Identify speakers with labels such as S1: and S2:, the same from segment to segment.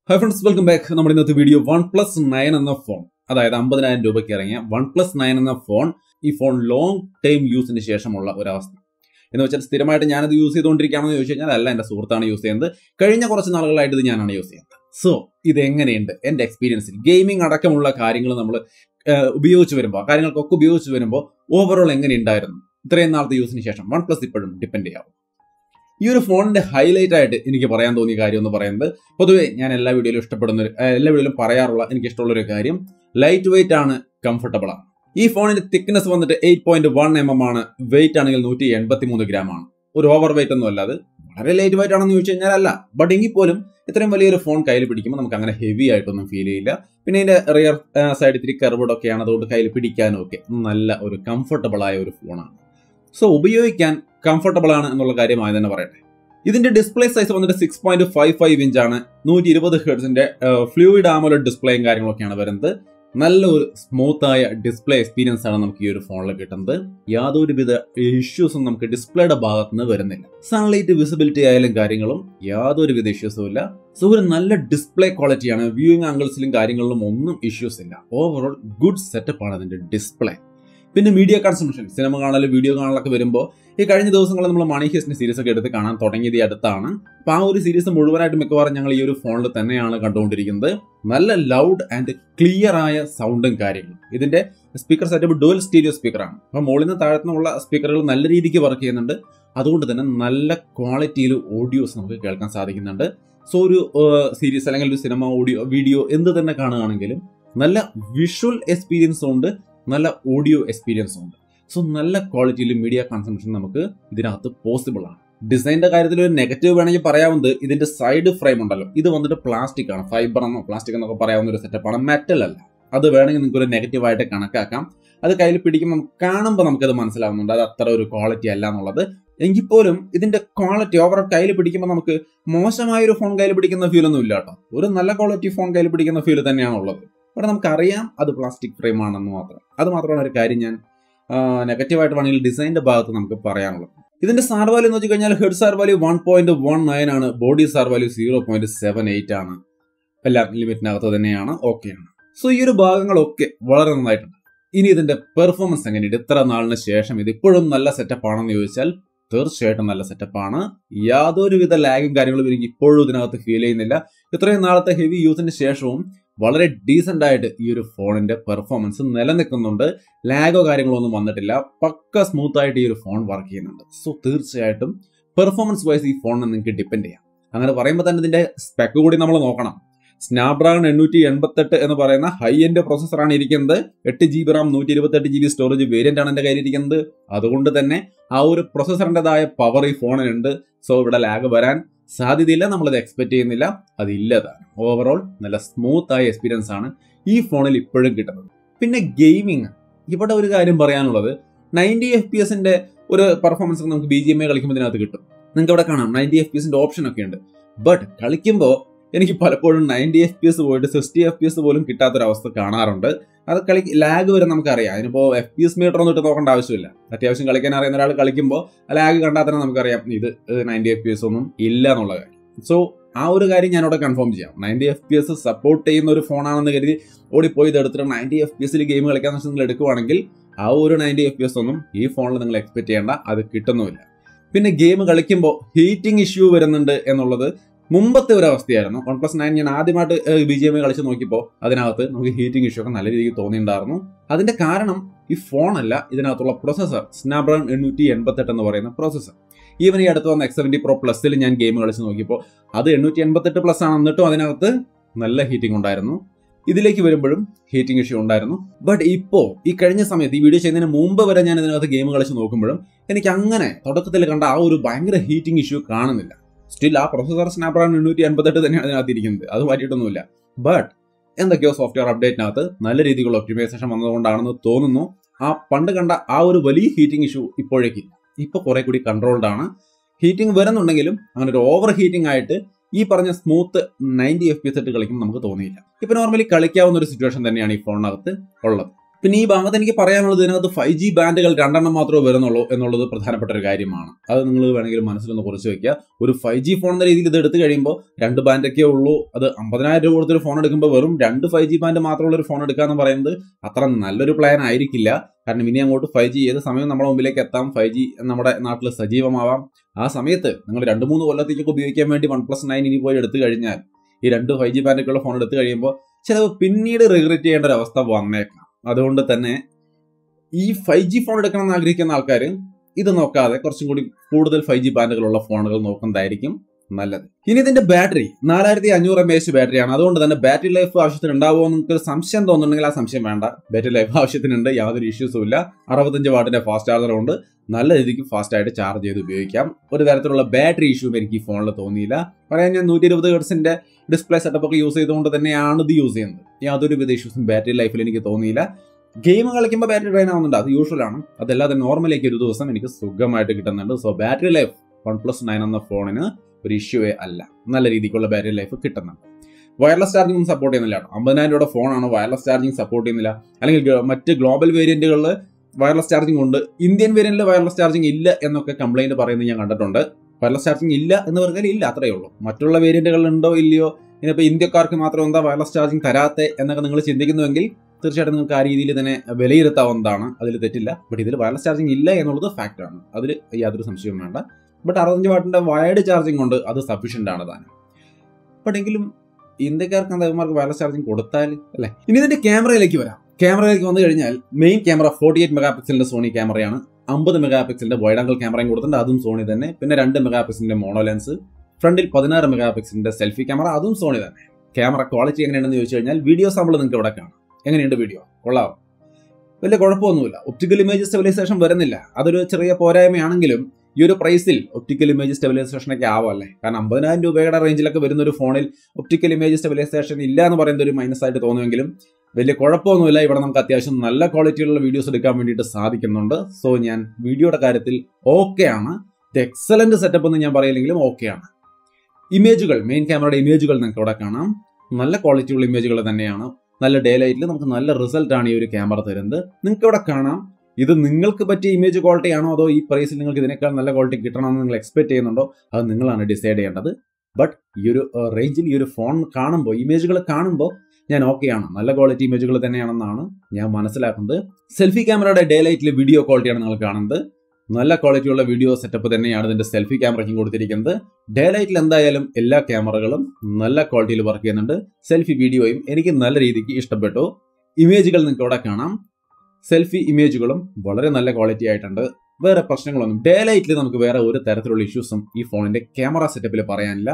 S1: hi friends welcome back നമ്മുടെ ഇന്നത്തെ video OnePlus nine എന്ന ഫോൺ അതായത് അമ്പതിനായിരം രൂപയ്ക്ക് ഇറങ്ങിയ വൺ പ്ലസ് നയൻ എന്ന ഫോൺ ഈ ഫോൺ ലോങ് ടൈം യൂസിന് ശേഷമുള്ള ഒരവസ്ഥ എന്ന് വെച്ചാൽ സ്ഥിരമായിട്ട് ഞാനത് യൂസ് ചെയ്തുകൊണ്ടിരിക്കുകയാണെന്ന് ചോദിച്ചു കഴിഞ്ഞാൽ അല്ല എൻ്റെ സുഹൃത്താണ് യൂസ് ചെയ്യുന്നത് കഴിഞ്ഞ കുറച്ച് നാളുകളായിട്ട് ഇത് ഞാനാണ് യൂസ് ചെയ്യുന്നത് സോ ഇത് എങ്ങനെയുണ്ട് എൻ്റെ എക്സ്പീരിയൻസിൽ ഗെയിമിംഗ് അടക്കമുള്ള കാര്യങ്ങൾ നമ്മൾ ഉപയോഗിച്ച് വരുമ്പോൾ ആ കാര്യങ്ങൾക്കൊക്കെ ഉപയോഗിച്ച് വരുമ്പോൾ ഓവറോൾ എങ്ങനെയുണ്ടായിരുന്നു ഇത്രയും നാളത്തെ യൂസിന് ശേഷം വൺ പ്ലസ് ഇപ്പോഴും ഡിപ്പെൻഡ് ചെയ്യാവും ഈ ഒരു ഫോണിന്റെ ഹൈലൈറ്റ് ആയിട്ട് എനിക്ക് പറയാൻ തോന്നിയ കാര്യം എന്ന് പറയുന്നത് പൊതുവേ ഞാൻ എല്ലാ വീഡിയോയിലും ഇഷ്ടപ്പെടുന്ന ഒരു ഏഹ് എല്ലാ വീഡിയോയിലും പറയാറുള്ള എനിക്ക് ഇഷ്ടമുള്ള ഒരു കാര്യം ലൈറ്റ് വെയിറ്റ് ആണ് കംഫർട്ടബിൾ ആണ് ഈ ഫോണിന്റെ തിക്നെസ് വന്നിട്ട് eight point one M M ആണ് വെയിറ്റ് ആണെങ്കിൽ നൂറ്റി എൺപത്തി മൂന്ന് ഗ്രാം ആണ് ഒരു ഓവർ വെയിറ്റ് ഒന്നും അല്ല അത് വളരെ ലൈറ്റ് വെയിറ്റ് ആണെന്ന് ചോദിച്ചു കഴിഞ്ഞാൽ അല്ല ബട്ട് എങ്കിൽ പോലും ഇത്രയും വലിയൊരു ഫോൺ കയ്യിൽ പിടിക്കുമ്പോൾ നമുക്ക് അങ്ങനെ ഹെവി ആയിട്ടൊന്നും ഫീൽ ചെയ്യില്ല പിന്നെ ഇതിന്റെ റിയർ സൈഡ് ഇത്തിരി കർവഡ് ഒക്കെയാണ് അതുകൊണ്ട് കയ്യിൽ പിടിക്കാനും ഒക്കെ നല്ല ഒരു കംഫർട്ടബിൾ ആയ ഒരു ഫോണാണ് സോ ഉപയോഗിക്കാൻ കംഫർട്ടബിൾ ആണ് എന്നുള്ള കാര്യമായി തന്നെ പറയട്ടെ ഇതിന്റെ ഡിസ്പ്ലേ സൈസ് വന്നിട്ട് six point five five inch ആണ് നൂറ്റി ഇരുപത് ഹെർട്സിന്റെ ഫ്ലൂയിഡ് ആമോലഡ് ഡിസ്പ്ലേയും കാര്യങ്ങളൊക്കെയാണ് വരുന്നത് നല്ല ഒരു സ്മൂത്ത് ആയ ഡിസ്പ്ലേ എക്സ്പീരിയൻസ് ആണ് നമുക്ക് ഈ ഒരു ഫോണിൽ കിട്ടുന്നത് യാതൊരുവിധ ഇഷ്യൂസും നമുക്ക് ഡിസ്പ്ലേയുടെ ഭാഗത്ത് നിന്ന് വരുന്നില്ല സൺലൈറ്റ് വിസിബിലിറ്റി ആയാലും കാര്യങ്ങളും യാതൊരുവിധ ഇഷ്യൂസും ഇല്ല സോ ഒരു നല്ല ഡിസ്പ്ലേ ക്വാളിറ്റിയാണ് വ്യൂയിങ് ആംഗിൾസിലും കാര്യങ്ങളിലും ഒന്നും ഇഷ്യൂസ് ഇല്ല ഓവറോൾ ഗുഡ് സെറ്റപ്പ് ആണ് അതിന്റെ ഡിസ്പ്ലേ പിന്നെ മീഡിയ കൺസംഷൻ സിനിമ കാണൽ വീഡിയോ കാണലൊക്കെ വരുമ്പോൾ ഈ കഴിഞ്ഞ ദിവസങ്ങളിൽ നമ്മൾ മണി ഹെസ്റ്റിന്റെ സീരീസ് ഒക്കെ എടുത്ത് കാണാൻ തുടങ്ങിയത് ഈ അടുത്താണ് അപ്പോൾ ആ ഒരു സീരീസ് മുഴുവനായിട്ട് മിക്കവാറും ഞങ്ങൾ ഈ ഒരു ഫോണിൽ തന്നെയാണ് കണ്ടുകൊണ്ടിരിക്കുന്നത് നല്ല ലൗഡ് ആൻഡ് ക്ലിയർ ആയ സൗണ്ടും കാര്യങ്ങളും ഇതിന്റെ സ്പീക്കർ സെറ്റപ്പ് ഡുവൽ സ്റ്റീരിയോ സ്പീക്കറാണ് അപ്പോൾ മുകളിൽ നിന്ന് താഴത്തുനിന്നുള്ള സ്പീക്കറുകൾ നല്ല രീതിക്ക് വർക്ക് ചെയ്യുന്നുണ്ട് അതുകൊണ്ട് തന്നെ നല്ല ക്വാളിറ്റിയിൽ ഓഡിയോസ് നമുക്ക് കേൾക്കാൻ സാധിക്കുന്നുണ്ട് സോ ഒരു സീരീസ് അല്ലെങ്കിൽ ഒരു സിനിമ ഓഡിയോ വീഡിയോ എന്ത് തന്നെ കാണുകയാണെങ്കിലും നല്ല വിഷ്വൽ എക്സ്പീരിയൻസും ഉണ്ട് നല്ല ഓഡിയോ എക്സ്പീരിയൻസും ഉണ്ട് സോ നല്ല ക്വാളിറ്റിയിൽ മീഡിയ കൺസംഷൻ നമുക്ക് ഇതിനകത്ത് പോസിബിൾ ആണ് ഡിസൈനിന്റെ കാര്യത്തിൽ ഒരു നെഗറ്റീവ് വേണമെങ്കിൽ പറയാവുന്നത് ഇതിന്റെ സൈഡ് ഫ്രെയിം ഉണ്ടല്ലോ ഇത് വന്നിട്ട് പ്ലാസ്റ്റിക് ആണ് ഫൈബർ എന്നോ പ്ലാസ്റ്റിക് എന്നൊക്കെ പറയാവുന്ന ഒരു സെറ്റപ്പാണ് മെറ്റൽ അല്ല അത് വേണമെങ്കിൽ നിങ്ങൾക്ക് ഒരു നെഗറ്റീവ് ആയിട്ട് കണക്കാക്കാം അത് കയ്യിൽ പിടിക്കുമ്പോൾ കാണുമ്പോൾ നമുക്കത് മനസ്സിലാവുന്നുണ്ട് അത് അത്ര ഒരു ക്വാളിറ്റി അല്ല എന്നുള്ളത് എങ്കിൽ പോലും ഇതിന്റെ ക്വാളിറ്റി ഓവറോൾ കയ്യിൽ പിടിക്കുമ്പോൾ നമുക്ക് മോശമായ ഒരു ഫോൺ കയ്യിൽ പിടിക്കുന്ന ഫീൽ ഒന്നും ഇല്ല കേട്ടോ ഒരു നല്ല ക്വാളിറ്റി ഫോൺ കയ്യിൽ പിടിക്കുന്ന ഫീൽ തന്നെയാണ് ഉള്ളത് ഇവിടെ നമുക്കറിയാം അത് പ്ലാസ്റ്റിക് ഫ്രെയിം ആണെന്ന് മാത്രം അത് മാത്രമാണ് ഒരു കാര്യം ഞാൻ നെഗറ്റീവായിട്ട് വേണമെങ്കിൽ ഡിസൈനിന്റെ ഭാഗത്ത് നമുക്ക് പറയാനുള്ളത് ഇതിന്റെ സാർ വാല്യൂ എന്ന് വെച്ച് കഴിഞ്ഞാൽ head SAR value one point one nine ആണ് body SAR value zero point seven eight ആണ് എല്ലാം ലിമിറ്റിനകത്ത് തന്നെയാണ് ഓക്കെയാണ് സോ ഈ ഒരു ഭാഗങ്ങളൊക്കെ വളരെ നന്നായിട്ടുണ്ട് ഇനി ഇതിന്റെ പെർഫോമൻസ് എങ്ങനെയുണ്ട് ഇത്ര നാളിന് ശേഷം ഇത് ഇപ്പോഴും നല്ല സെറ്റപ്പ് ആണെന്ന് ചോദിച്ചാൽ തീർച്ചയായിട്ടും നല്ല സെറ്റപ്പാണ് യാതൊരുവിധ ലാഗും കാര്യങ്ങളും എനിക്ക് ഇപ്പോഴും ഇതിനകത്ത് ഫീൽ ചെയ്യുന്നില്ല ഇത്രയും നാളത്തെ ഹെവി യൂസിന് ശേഷവും വളരെ ഡീസെന്റ് ആയിട്ട് ഈ ഒരു ഫോണിന്റെ പെർഫോമൻസ് നിലനിൽക്കുന്നുണ്ട് ലാഗോ കാര്യങ്ങളോ ഒന്നും വന്നിട്ടില്ല പക്ക സ്മൂത്ത് ആയിട്ട് ഈ ഒരു ഫോൺ വർക്ക് ചെയ്യുന്നുണ്ട് സോ തീർച്ചയായിട്ടും പെർഫോമൻസ് വൈസ് ഈ ഫോണിന് നിങ്ങൾക്ക് ഡിപ്പെൻഡ് ചെയ്യാം അങ്ങനെ പറയുമ്പോൾ തന്നെ ഇതിന്റെ സ്പെക്ക് കൂടി നമ്മൾ നോക്കണം സ്നാപ്ഡ്രാഗൺ എണ്ണൂറ്റി എൺപത്തെട്ട് എന്ന് പറയുന്ന ഹൈ എൻഡ് പ്രോസസ്സറാണ് ഇരിക്കുന്നത് എട്ട് ജി ബി റാം നൂറ്റി ഇരുപത്തെട്ട് ജി ബി സ്റ്റോറേജ് വേരിയന്റ് ആണ് എന്റെ കയ്യിലിരിക്കുന്നത് അതുകൊണ്ട് തന്നെ ആ ഒരു പ്രൊസസ്സറിൻ്റെതായ പവർ ഈ ഫോണിനുണ്ട് സോ ഇവിടെ ലാഗ് വരാൻ സാധ്യതയില്ല നമ്മളത് എക്സ്പെക്ട് ചെയ്യുന്നില്ല അതില്ലതാണ് ഓവറോൾ നല്ല സ്മൂത്ത് ആയ എക്സ്പീരിയൻസ് ആണ് ഈ ഫോണിൽ ഇപ്പോഴും കിട്ടുന്നത് പിന്നെ ഗെയിമിങ് ഇവിടെ ഒരു കാര്യം പറയാനുള്ളത് നയൻറ്റി എഫ് പി എസിന്റെ ഒരു പെർഫോമൻസ് നമുക്ക് ബി ജി എം എ കളിക്കുമ്പോൾ ഇതിനകത്ത് കിട്ടും നിങ്ങൾക്ക് ഇവിടെ കാണാം നയൻറ്റി എഫ് പി എസിന്റെ ഓപ്ഷൻ ഒക്കെ ഉണ്ട് ബട്ട് കളിക്കുമ്പോൾ എനിക്ക് പലപ്പോഴും നയൻറ്റി എഫ് പി എസ് പോയിട്ട് സിക്സ്റ്റി എഫ് പി എസ് പോലും കിട്ടാത്തൊരവസ്ഥ കാണാറുണ്ട് അത് കളി ലാഗ് വരെ നമുക്കറിയാം അതിനിപ്പോൾ എഫ് പി എസ് മീറ്റർ ഒന്നും ഇട്ട് നോക്കേണ്ട ആവശ്യമില്ല അത്യാവശ്യം കളിക്കാൻ അറിയുന്ന ഒരാൾ കളിക്കുമ്പോൾ ലാഗ് കണ്ടാൽ തന്നെ നമുക്കറിയാം ഇത് നയൻറ്റി എഫ് പി എസ് ഒന്നും ഇല്ല എന്നുള്ള കാര്യം സോ ആ ഒരു കാര്യം ഞാനിവിടെ കൺഫേം ചെയ്യാം ninety F P S support ചെയ്യുന്ന ഒരു ഫോണാണെന്ന് കരുതി ഓടിപ്പോയി ഇത് എടുത്തിട്ട് നയൻറ്റി എഫ് പി എസിൽ ഗെയിം കളിക്കാന്ന് വെച്ചാൽ നിങ്ങൾ എടുക്കുവാണെങ്കിൽ ആ ഒരു നയൻറ്റി എഫ് പി എസ് ഒന്നും ഈ ഫോണിൽ നിങ്ങൾ എക്സ്പെക്ട് ചെയ്യേണ്ട അത് കിട്ടുന്നുമില്ല പിന്നെ ഗെയിം കളിക്കുമ്പോൾ ഹീറ്റിംഗ് ഇഷ്യൂ വരുന്നുണ്ട് എന്നുള്ളത് മുമ്പത്തെ ഒരു അവസ്ഥയായിരുന്നു വൺ പ്ലസ് നയൻ ഞാൻ ആദ്യമായിട്ട് ബി ജി എം ഐ കളിച്ച് നോക്കിയപ്പോൾ അതിനകത്ത് നമുക്ക് ഹീറ്റിംഗ് ഇഷ്യൂ ഒക്കെ നല്ല രീതിക്ക് തോന്നിയിട്ടുണ്ടായിരുന്നു അതിന്റെ കാരണം ഈ ഫോണല്ല ഇതിനകത്തുള്ള പ്രൊസസ്സർ സ്നാപ്ഡ്രാഗൺ എണ്ണൂറ്റി എൺപത്തെട്ട് എന്ന് പറയുന്ന പ്രൊസസ്സർ ഈവൻ ഈ അടുത്ത് വന്ന എക്സ് സെവൻറ്റി പ്രോ പ്ലസിൽ ഞാൻ ഗെയിം കളിച്ച് നോക്കിയപ്പോൾ അത് എണ്ണൂറ്റി എൺപത്തെട്ട് പ്ലസ് ആണ് എന്നിട്ടും അതിനകത്ത് നല്ല ഹീറ്റിംഗ് ഉണ്ടായിരുന്നു ഇതിലേക്ക് വരുമ്പോഴും ഹീറ്റിംഗ് ഇഷ്യൂ ഉണ്ടായിരുന്നു ബട്ട് ഇപ്പോൾ ഈ കഴിഞ്ഞ സമയത്ത് ഈ വീഡിയോ ചെയ്യുന്നതിന് മുമ്പ് വരെ ഞാൻ ഇതിനകത്ത് ഗെയിം കളിച്ച് നോക്കുമ്പോഴും എനിക്ക് അങ്ങനെ തുടക്കത്തിൽ കണ്ട ആ ഒരു ഭയങ്കര ഹീറ്റിംഗ് ഇഷ്യൂ കാണുന്നില്ല സ്റ്റിൽ ആ പ്രൊസസർ സ്നാപ്ഡ്രാഗൺ എണ്ണൂറ്റി എൺപത്തെട്ട് തന്നെയാണ് അതിനകത്ത് ഇരിക്കുന്നത് അത് മാറ്റിയിട്ടൊന്നുമില്ല ബട്ട് എന്തൊക്കെയോ സോഫ്റ്റ്വെയർ അപ്ഡേറ്റിനകത്ത് നല്ല രീതിയിലുള്ള ഒപ്റ്റിമൈസേഷൻ വന്നതുകൊണ്ടാണെന്ന് തോന്നുന്നു ആ പണ്ട് കണ്ട ആ ഒരു വലിയ ഹീറ്റിംഗ് ഇഷ്യൂ ഇപ്പോഴേക്കില്ല ഇപ്പോൾ കുറെ കൂടി കൺട്രോൾഡ് ആണ് ഹീറ്റിംഗ് വരുന്നുണ്ടെങ്കിലും അങ്ങനെ ഒരു ഓവർ ഹീറ്റിംഗ് ആയിട്ട് ഈ പറഞ്ഞ smooth ninety F P S ഇട്ട് കളിക്കുമ്പോൾ നമുക്ക് തോന്നിയില്ല ഇപ്പൊ നോർമലി കളിക്കാവുന്ന ഒരു സിറ്റുവേഷൻ തന്നെയാണ് ഈ ഫോണിനകത്ത് ഉള്ളത് പിന്നെ ഈ ഭാഗത്ത് എനിക്ക് പറയാനുള്ളത് ഇതിനകത്ത് ഫൈവ് ജി ബാൻഡുകൾ രണ്ടെണ്ണം മാത്രമേ വരുന്നുള്ളൂ എന്നുള്ളത് പ്രധാനപ്പെട്ട ഒരു കാര്യമാണ് അത് നിങ്ങൾ വേണമെങ്കിൽ മനസ്സിലൊന്ന് കുറിച്ച് വെക്കുക ഒരു ഫൈവ് ജി ഫോൺ എന്ന രീതിയിൽ ഇത് എടുത്തു കഴിയുമ്പോൾ രണ്ട് ബാൻഡൊക്കെ ഉള്ളൂ അത് അമ്പതിനായിരം രൂപ കൊടുത്തൊരു ഫോൺ എടുക്കുമ്പോൾ വെറും രണ്ട് ഫൈവ് ജി ബാൻഡ് മാത്രമുള്ള ഒരു ഫോൺ എടുക്കുക എന്ന് പറയുന്നത് അത്ര നല്ലൊരു പ്ലാൻ ആയിരിക്കില്ല കാരണം ഇനി അങ്ങോട്ട് ഫൈവ് ജി ഏത് സമയം നമ്മുടെ മുമ്പിലേക്ക് എത്താം ഫൈവ് ജി നമ്മുടെ നാട്ടിൽ സജീവമാവാം ആ സമയത്ത് നിങ്ങൾ രണ്ട് മൂന്ന് കൊല്ലത്തേക്കൊക്കെ ഉപയോഗിക്കാൻ വേണ്ടി വൺ പ്ലസ് നയൻ ഇനി പോയി എടുത്തു കഴിഞ്ഞാൽ ഈ രണ്ട് ഫൈവ് ജി ബാൻഡൊക്കെയുള്ള ഫോൺ എടുത്തു കഴിയുമ്പോൾ ചിലവ് പിന്നീട് റിഗ്രറ്റ് ചെയ്യേണ്ട ഒരു അവസ്ഥ വന്നേക്കാം അതുകൊണ്ട് തന്നെ ഈ ഫൈവ് ജി ഫോൺ എടുക്കണം എന്ന് ആഗ്രഹിക്കുന്ന ആൾക്കാർ ഇത് നോക്കാതെ കുറച്ചും കൂടി കൂടുതൽ ഫൈവ് ജി ബാൻഡുകളുള്ള ഫോണുകൾ നോക്കുന്നതായിരിക്കും നല്ലത് ഇനി ഇതിന്റെ ബാറ്ററി നാലായിരത്തി അഞ്ഞൂറ് എം എച്ച് ബാറ്ററിയാണ് അതുകൊണ്ട് തന്നെ ബാറ്ററി ലൈഫ് ആവശ്യത്തിന് ഉണ്ടാവുമോ നിങ്ങൾക്ക് ഒരു സംശയം തോന്നുന്നുണ്ടെങ്കിൽ ആ സംശയം വേണ്ട ബാറ്ററി ലൈഫ് ആവശ്യത്തിനുണ്ട് യാതൊരു ഇഷ്യൂസും ഇല്ല അറുപത്തഞ്ച് വാട്ടിന്റെ ഫാസ്റ്റ് ചാർജർ ഉണ്ട് നല്ല രീതിക്ക് ഫാസ്റ്റ് ആയിട്ട് ചാർജ് ചെയ്ത് ഉപയോഗിക്കാം ഒരു തരത്തിലുള്ള ബാറ്ററി ഇഷ്യൂ എനിക്ക് ഈ ഫോണിൽ തോന്നിയില്ല പറയാൻ ഞാൻ നൂറ്റി ഇരുപത് ഹെർട്സിന്റെ ഡിസ്പ്ലേ സെറ്റപ്പ് ഒക്കെ യൂസ് ചെയ്തുകൊണ്ട് തന്നെയാണ് ഇത് യൂസ് ചെയ്യുന്നത് യാതൊരു വിധ ഇഷ്യൂസും ബാറ്ററി ലൈഫിൽ എനിക്ക് തോന്നിയില്ല ഗെയിം കളിക്കുമ്പോൾ ബാറ്ററി ഡ്രെയിൻ ആവുന്നുണ്ട് അത് യൂഷ്വൽ ആണ് അതല്ലാതെ നോർമലേക്ക് ഒരു ദിവസം എനിക്ക് സുഖമായിട്ട് കിട്ടുന്നുണ്ട് so battery life OnePlus nine എന്ന ഫോണിന് ഒരു ഇഷ്യൂവേ അല്ല നല്ല രീതിക്കുള്ള ബാറ്ററി ലൈഫ് കിട്ടുന്നുണ്ട് വയർലെസ് ചാർജിംഗ് ഒന്നും സപ്പോർട്ട് ചെയ്യുന്നില്ല അമ്പതിനായിരം രൂപയുടെ ഫോണാണ് വയർലെസ് ചാർജിംഗ് സപ്പോർട്ട് ചെയ്യുന്നില്ല അല്ലെങ്കിൽ ഗ- മറ്റ് ഗ്ലോബൽ വേരിയന്റുകളിൽ വയർലെസ് ചാർജിംഗ് ഉണ്ട് ഇന്ത്യൻ വേരിയന്റിൽ വയർലെസ് ചാർജിംഗ് ഇല്ല എന്നൊക്കെ കംപ്ലൈന്റ് പറയുന്നത് ഞാൻ കണ്ടിട്ടുണ്ട് വയർലെസ് ചാർജിംഗ് ഇല്ല എന്ന് പറഞ്ഞാൽ ഇല്ല അത്രയേ ഉള്ളൂ മറ്റുള്ള വേരിയന്റുകൾ ഉണ്ടോ ഇല്ലയോ ഇനിയിപ്പോൾ ഇന്ത്യക്കാർക്ക് മാത്രം എന്താ വയർലെസ് ചാർജിംഗ് തരാത്തെ എന്നൊക്കെ നിങ്ങൾ ചിന്തിക്കുന്നുവെങ്കിൽ തീർച്ചയായിട്ടും നിങ്ങൾക്ക് ആ രീതിയിൽ തന്നെ വിലയിരുത്താവുന്നതാണ് അതിൽ തെറ്റില്ല ബട്ട് ഇതിൽ വയർലെസ് ചാർജിംഗ് ഇല്ല എന്നുള്ളത് ഫാക്റ്റ് ആണ് അതിൽ യാതൊരു സംശയവും വേണ്ട ബട്ട് അറുപത്തഞ്ച് വാട്ടിന്റെ വയർഡ് ചാർജിംഗ് കൊണ്ട് അത് സഫീഷ്യന്റ് ആണ് താനും ബട്ട് എങ്കിലും ഇന്ത്യക്കാർക്ക് എന്താ വയർലെസ് ചാർജിംഗ് കൊടുത്താൽ അല്ലേ ഇനി ഇതിന്റെ ക്യാമറയിലേക്ക് വരാം ക്യാമറയിലേക്ക് വന്നു കഴിഞ്ഞാൽ main camera forty eight mega പിക്സലിന്റെ സോണി ക്യാമറയാണ് അമ്പത് മെഗാ പിക്സലിന്റെ വൈഡ് ആംഗിൾ ക്യാമറയും കൊടുത്തിട്ടുണ്ട് അതും സോണി തന്നെ പിന്നെ രണ്ട് മെഗാ പിക്സലിന്റെ മോണോ ലെൻസ് ഫ്രണ്ടിൽ പതിനാറ് മെഗാ പിക്സലിന്റെ സെൽഫി ക്യാമറ അതും സോണി തന്നെ ക്യാമറ ക്വാളിറ്റി എങ്ങനെയാണെന്ന് ചോദിച്ചു കഴിഞ്ഞാൽ വീഡിയോ സാമ്പിൾ നിങ്ങൾക്ക് ഇവിടെ കാണാം എങ്ങനെയുണ്ട് വീഡിയോ കൊള്ളാം വലിയ കുഴപ്പമൊന്നുമില്ല ഒപ്റ്റിക്കൽ ഇമേജ് സ്റ്റെബിലൈസേഷൻ വരുന്നില്ല അതൊരു ചെറിയ പോരായ്മയാണെങ്കിലും ഈ ഒരു പ്രൈസിൽ ഒപ്റ്റിക്കൽ ഇമേജ് സ്റ്റെബിലൈസേഷൻ ഒക്കെ ആവാമല്ലേ കാരണം അമ്പതിനായിരം രൂപയുടെ റേഞ്ചിലൊക്കെ വരുന്ന ഒരു ഫോണിൽ ഒപ്റ്റിക്കൽ ഇമേജ് സ്റ്റെബിലൈസേഷൻ ഇല്ല എന്ന് പറയുന്നത് ഒരു മൈനസ് ആയിട്ട് തോന്നുമെങ്കിലും വലിയ കുഴപ്പമൊന്നുമില്ല ഇവിടെ നമുക്ക് അത്യാവശ്യം നല്ല ക്വാളിറ്റിയുള്ള വീഡിയോസ് എടുക്കാൻ വേണ്ടിയിട്ട് സാധിക്കുന്നുണ്ട് സോ ഞാൻ വീഡിയോയുടെ കാര്യത്തിൽ ഓക്കെ ആണ് ഇത് എക്സലന്റ് സെറ്റപ്പ് എന്ന് ഞാൻ പറയില്ലെങ്കിലും ഓക്കെ ആണ് ഇമേജുകൾ മെയിൻ ക്യാമറയുടെ ഇമേജുകൾ നിങ്ങൾക്ക് ഇവിടെ കാണാം നല്ല ക്വാളിറ്റിയുള്ള ഇമേജുകൾ തന്നെയാണ് നല്ല ഡേ ലൈറ്റിൽ നമുക്ക് നല്ല റിസൾട്ട് ആണ് ഈ ഒരു ക്യാമറ തരുന്നത് നിങ്ങൾക്ക് ഇവിടെ കാണാം ഇത് നിങ്ങൾക്ക് പറ്റിയ ഇമേജ് ക്വാളിറ്റി ആണോ അതോ ഈ പ്രൈസിൽ നിങ്ങൾക്ക് ഇതിനേക്കാൾ നല്ല ക്വാളിറ്റി കിട്ടണമെന്ന് നിങ്ങൾ എക്സ്പെക്ട് ചെയ്യുന്നുണ്ടോ അത് നിങ്ങളാണ് ഡിസൈഡ് ചെയ്യേണ്ടത് ബട്ട് ഈ ഒരു റേഞ്ചിൽ ഈ ഒരു ഫോൺ കാണുമ്പോൾ ഇമേജുകൾ കാണുമ്പോൾ ഞാൻ ഓക്കെ ആണ് നല്ല ക്വാളിറ്റി ഇമേജുകൾ തന്നെയാണെന്നാണ് ഞാൻ മനസ്സിലാക്കുന്നത് സെൽഫി ക്യാമറയുടെ ഡേ ലൈറ്റിൽ വീഡിയോ ക്വാളിറ്റിയാണ് നിങ്ങൾ കാണുന്നത് നല്ല ക്വാളിറ്റിയുള്ള വീഡിയോ സെറ്റപ്പ് തന്നെയാണ് ഇതിന്റെ സെൽഫി ക്യാമറയ്ക്കും കൊടുത്തിരിക്കുന്നത് ഡേ ലൈറ്റിൽ എന്തായാലും എല്ലാ ക്യാമറകളും നല്ല ക്വാളിറ്റിയിൽ വർക്ക് ചെയ്യുന്നുണ്ട് സെൽഫി വീഡിയോയും എനിക്ക് നല്ല രീതിക്ക് ഇഷ്ടപ്പെട്ടു ഇമേജുകൾ നിങ്ങൾക്ക് ഇവിടെ കാണാം സെൽഫി ഇമേജുകളും വളരെ നല്ല ക്വാളിറ്റി ആയിട്ടുണ്ട് വേറെ പ്രശ്നങ്ങളൊന്നും ഡേ ലൈറ്റിൽ നമുക്ക് വേറെ ഒരു തരത്തിലുള്ള ഇഷ്യൂസും ഈ ഫോണിന്റെ ക്യാമറ സെറ്റപ്പിൽ പറയാനില്ല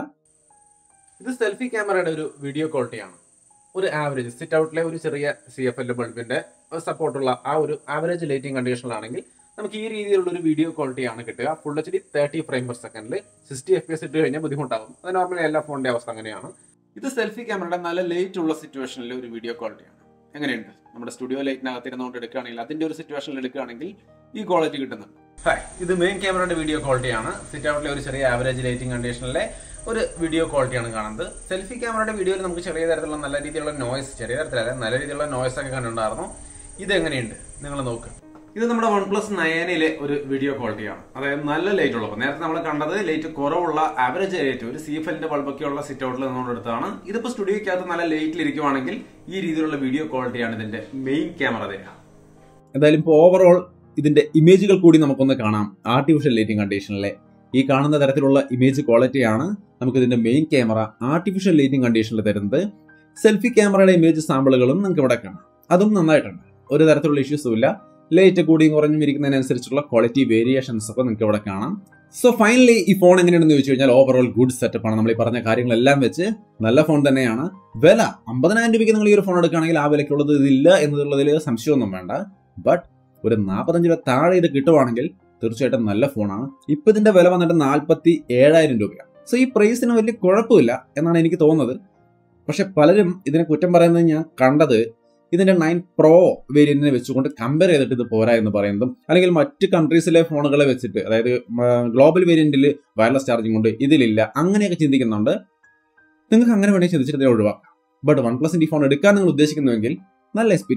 S1: ഇത് സെൽഫി ക്യാമറയുടെ ഒരു വീഡിയോ ക്വാളിറ്റിയാണ് ഒരു ആവറേജ് സിറ്റ് ഔട്ടിലെ ഒരു ചെറിയ സി എഫ് എൽ ബൾബിന്റെ സപ്പോർട്ടുള്ള ആ ഒരു ആവറേജ് ലൈറ്റിംഗ് കണ്ടീഷനിലാണെങ്കിൽ നമുക്ക് ഈ രീതിയിലുള്ള ഒരു വീഡിയോ ക്വാളിറ്റിയാണ് കിട്ടുക full H D thirty frame per സെക്കൻഡിൽ സിക്സ്റ്റി എഫ് പി എസ് ഇട്ട് കഴിഞ്ഞാൽ ബുദ്ധിമുട്ടാകും അത് നോർമലി എല്ലാ ഫോണിന്റെ അവസ്ഥ അങ്ങനെയാണ് ഇത് സെൽഫി ക്യാമറയുടെ നല്ല ലൈറ്റ് ഉള്ള സിറ്റുവേഷനിൽ ഒരു വീഡിയോ ക്വാളിറ്റിയാണ് എങ്ങനെയുണ്ട് നമ്മുടെ സ്റ്റുഡിയോ ലൈറ്റിനകത്ത് ഇരുന്നുകൊണ്ട് എടുക്കുകയാണെങ്കിൽ അതിന്റെ ഒരു സിറ്റുവേഷനിൽ എടുക്കുകയാണെങ്കിൽ ഈ ക്വാളിറ്റി കിട്ടുന്നുണ്ട് ഹായ് ഇത് മെയിൻ ക്യാമറയുടെ വീഡിയോ ക്വാളിറ്റിയാണ് സിറ്റ് ഔട്ടിലെ ഒരു ചെറിയ ആവറേജ് ലൈറ്റിംഗ് കണ്ടീഷനിലെ ഒരു വീഡിയോ ക്വാളിറ്റിയാണ് കാണുന്നത് സെൽഫി ക്യാമറയുടെ വീഡിയോയിൽ നമുക്ക് ചെറിയ തരത്തിലുള്ള നല്ല രീതിയിലുള്ള നോയ്സ് ചെറിയ തരത്തിലല്ല നല്ല രീതിയിലുള്ള നോയ്സ് ഒക്കെ കണ്ടിട്ടുണ്ടായിരുന്നു ഇത് എങ്ങനെയുണ്ട് നിങ്ങൾ നോക്ക് ഇത് നമ്മുടെ വൺ പ്ലസ് നയനിലെ ഒരു വീഡിയോ ക്വാളിറ്റിയാണ് അതായത് നല്ല ലൈറ്റ് ഉള്ളപ്പോൾ നേരത്തെ നമ്മൾ കണ്ടത് ലൈറ്റ് കുറവുള്ള ആവറേജ് ലൈറ്റ് ഒരു സി എഫ് എല്ലിന്റെ ബൾബൊക്കെ ഉള്ള സിറ്റ് ഔട്ടിൽ നിന്നുകൊണ്ട് എടുത്താണ് ഇതിപ്പോ സ്റ്റുഡിയോക്കകത്ത് നല്ല ലൈറ്റിൽ ഇരിക്കുവാണെങ്കിൽ ഈ രീതിയിലുള്ള വീഡിയോ ക്വാളിറ്റിയാണ് ഇതിന്റെ മെയിൻ ക്യാമറ തരിക എന്തായാലും ഇപ്പോൾ ഓവറോൾ ഇതിന്റെ ഇമേജുകൾ കൂടി നമുക്കൊന്ന് കാണാം ആർട്ടിഫിഷ്യൽ ലൈറ്റിംഗ് കണ്ടീഷനിലെ ഈ കാണുന്ന തരത്തിലുള്ള ഇമേജ് ക്വാളിറ്റിയാണ് നമുക്ക് ഇതിന്റെ മെയിൻ ക്യാമറ ആർട്ടിഫിഷ്യൽ ലൈറ്റിംഗ് കണ്ടീഷനിൽ തരുന്നത് സെൽഫി ക്യാമറയുടെ ഇമേജ് സാമ്പിളുകളും നമുക്ക് ഇവിടെ കാണാം അതും നന്നായിട്ടുണ്ട് ഒരു തരത്തിലുള്ള ഇഷ്യൂസും ഇല്ല ലൈറ്റ് കൂടിയും കുറഞ്ഞും ഇരിക്കുന്നതിനനുസരിച്ചുള്ള ക്വാളിറ്റി വേരിയേഷൻസ് ഒക്കെ നിങ്ങൾക്ക് ഇവിടെ കാണാം സോ ഫൈനലി ഈ ഫോൺ എങ്ങനെയാണെന്ന് ചോദിച്ചു കഴിഞ്ഞാൽ ഓവറോൾ ഗുഡ് സെറ്റപ്പ് ആണ് നമ്മൾ ഈ പറഞ്ഞ കാര്യങ്ങളെല്ലാം വെച്ച് നല്ല ഫോൺ തന്നെയാണ് വില അമ്പതിനായിരം രൂപയ്ക്ക് നിങ്ങൾ ഈ ഒരു ഫോൺ എടുക്കുകയാണെങ്കിൽ ആ വിലയ്ക്കുള്ളത് ഇതില്ല എന്നുള്ളതിൽ സംശയമൊന്നും വേണ്ട ബട്ട് ഒരു നാൽപ്പത്തഞ്ച് രൂപ താഴെ ഇത് കിട്ടുവാണെങ്കിൽ തീർച്ചയായിട്ടും നല്ല ഫോണാണ് ഇപ്പൊ ഇതിന്റെ വില വന്നിട്ട് നാൽപ്പത്തി ഏഴായിരം രൂപയാണ് സോ ഈ പ്രൈസിന് വലിയ കുഴപ്പമില്ല എന്നാണ് എനിക്ക് തോന്നുന്നത് പക്ഷെ പലരും ഇതിനെ കുറ്റം പറയുന്നത് ഞാൻ കണ്ടത് ഇതിന്റെ നയൻ പ്രോ വേരിയന്റിനെ വെച്ചുകൊണ്ട് കമ്പയർ ചെയ്തിട്ട് ഇത് പോരാ എന്ന് പറയുന്നതും അല്ലെങ്കിൽ മറ്റ് കൺട്രീസിലെ ഫോണുകളെ വെച്ചിട്ട് അതായത് ഗ്ലോബൽ വേരിയന്റിൽ വയർലെസ് ചാർജിംഗ് ഉണ്ട് ഇതിലില്ല അങ്ങനെയൊക്കെ ചിന്തിക്കുന്നുണ്ട് നിങ്ങൾക്ക് അങ്ങനെ വേണമെങ്കിൽ ചിന്തിച്ചിട്ട് ഇതിനെ ഒഴിവാക്കാം ബട്ട് വൺ പ്ലസിന്റെ ഈ ഫോൺ എടുക്കാൻ നിങ്ങൾ ഉദ്ദേശിക്കുന്നുവെങ്കിൽ നല്ല എക്സ്പീരിയൻസ് ആണ്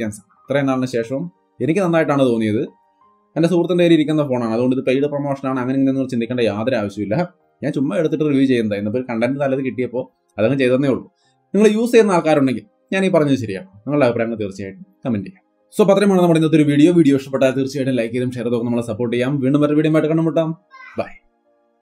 S1: ഇത്രയും നാളിന് ശേഷവും എനിക്ക് നന്നായിട്ടാണ് തോന്നിയത് എൻ്റെ സുഹൃത്തിൻ്റെ കയ്യിൽ ഇരിക്കുന്ന ഫോണാണ് അതുകൊണ്ട് ഇത് പെയ്ഡ് പ്രൊമോഷനാണ് അങ്ങനെ ഇങ്ങനെ ചിന്തിക്കേണ്ട യാതൊരു ആവശ്യമില്ല ഞാൻ ചുമ്മാ എടുത്തിട്ട് റിവ്യൂ ചെയ്യുന്നത് ഇന്നിപ്പോൾ കണ്ടന്റ് നല്ലത് കിട്ടിയപ്പോൾ അതങ്ങ് ചെയ്തതേ ഉള്ളൂ നിങ്ങൾ യൂസ് ചെയ്യുന്ന ആൾക്കാരുണ്ടെങ്കിൽ ഞാൻ ഈ പറഞ്ഞത് ശരിയാണ് നിങ്ങളുടെ അഭിപ്രായങ്ങൾ തീർച്ചയായിട്ടും കമന്റ് ചെയ്യാം സോ അപ്പോൾ അത്രയുമാണ് നമ്മുടെ ഇന്നത്തെ ഒരു വീഡിയോ വീഡിയോ ഇഷ്ടപ്പെട്ടാൽ തീർച്ചയായിട്ടും ലൈക്ക് ചെയ്തും ഷെയർ ചെയ്തും നമ്മളെ സപ്പോർട്ട് ചെയ്യാം വീണ്ടും ഒരു വീഡിയോ ആയിട്ട് കണ്ടുമുട്ടാം ബൈ